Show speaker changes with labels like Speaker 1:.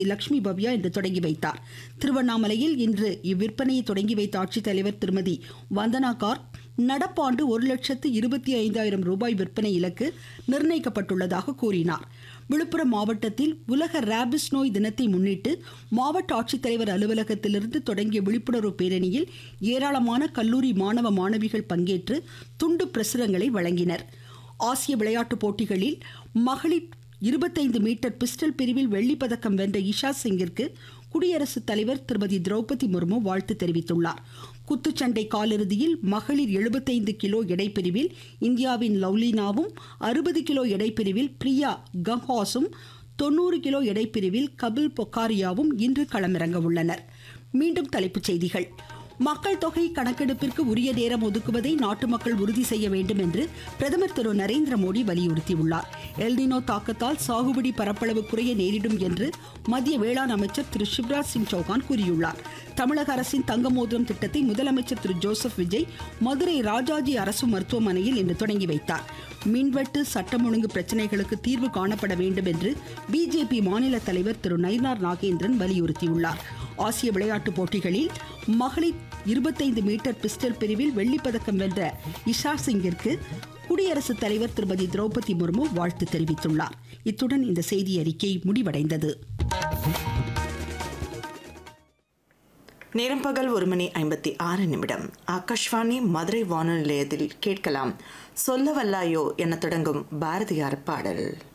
Speaker 1: லட்சுமி பவ்யா இன்று தொடங்கி வைத்தார் திருவண்ணாமலையில் இன்று இவ்விற்பனையை தொடங்கி வைத்த ஆட்சித்தலைவர் திருமதி வந்தனா கார்க் நடப்பாண்டு ஒரு லட்சத்து இருபத்தி ஐந்தாயிரம் ரூபாய் விற்பனை இலக்கு நிர்ணயிக்கப்பட்டுள்ளதாக கூறினார் விழுப்புரம் மாவட்டத்தில் உலக ரேபிஸ் நோய் தினத்தை முன்னிட்டு மாவட்ட ஆட்சித்தலைவர் அலுவலகத்திலிருந்து தொடங்கிய விழிப்புணர்வு பேரணியில் ஏராளமான கல்லூரி மாணவ மாணவிகள் பங்கேற்று துண்டு பிரசுரங்களை வழங்கினர் ஆசிய விளையாட்டுப் போட்டிகளில் மகளிர் இருபத்தைந்து மீட்டர் பிஸ்டல் பிரிவில் வெள்ளிப் பதக்கம் வென்ற இஷா சிங்கிற்கு குடியரசுத் தலைவர் திருமதி திரௌபதி முர்மு வாழ்த்து தெரிவித்துள்ளார் குத்துச்சண்டை காலிறுதியில் மகளிர் எழுபத்தைந்து கிலோ எடைப்பிரிவில் இந்தியாவின் லவ்லினாவும் அறுபது கிலோ எடைப்பிரிவில் பிரியா கங்ஹாஸும் தொண்ணூறு கிலோ எடைப்பிரிவில் கபில் பொக்காரியாவும் இன்று களமிறங்க உள்ளனர் மீண்டும் தலைப்புச் செய்திகள் மக்கள் தொகை கணக்கெடுப்பிற்கு உரிய நேரம் ஒதுக்குவதை நாட்டு மக்கள் உறுதி செய்ய வேண்டும் என்று பிரதமர் திரு நரேந்திர மோடி வலியுறுத்தியுள்ளார் எல்னினோ தாக்கத்தால் சாகுபடி பரப்பளவு குறைய நேரிடும் என்று மத்திய வேளாண் அமைச்சர் திரு சிவராஜ் சிங் சௌகான் கூறியுள்ளார் தமிழக அரசின் தங்க மோதிரம் திட்டத்தை முதலமைச்சர் திரு ஜோசப் விஜய் மதுரை ராஜாஜி அரசு மருத்துவமனையில் இன்று தொடங்கி வைத்தார் மின்வெட்டு சட்டம் ஒழுங்கு பிரச்சினைகளுக்கு தீர்வு காணப்பட வேண்டும் என்று பிஜேபி மாநில தலைவர் திரு நயினார் நாகேந்திரன் வலியுறுத்தியுள்ளார் ஆசிய விளையாட்டுப் போட்டிகளில் மகளிர் இருபத்தைந்து மீட்டர் பிஸ்டல் பிரிவில் வெள்ளிப்பதக்கம் வென்ற இஷா சிங்கிற்கு குடியரசுத் தலைவர் திருமதி திரௌபதி முர்மு வாழ்த்து தெரிவித்துள்ளார் இத்துடன் இந்த செய்தி அறிக்கை முடிவடைந்தது
Speaker 2: நேரம் பகல் ஒரு மணி ஐம்பத்தி ஆறு நிமிடம் ஆகாஷ்வாணி மதுரை வானொலி நிலையத்தில் கேட்கலாம் சொல்ல வல்லாயோ என தொடங்கும் பாரதியார் பாடல்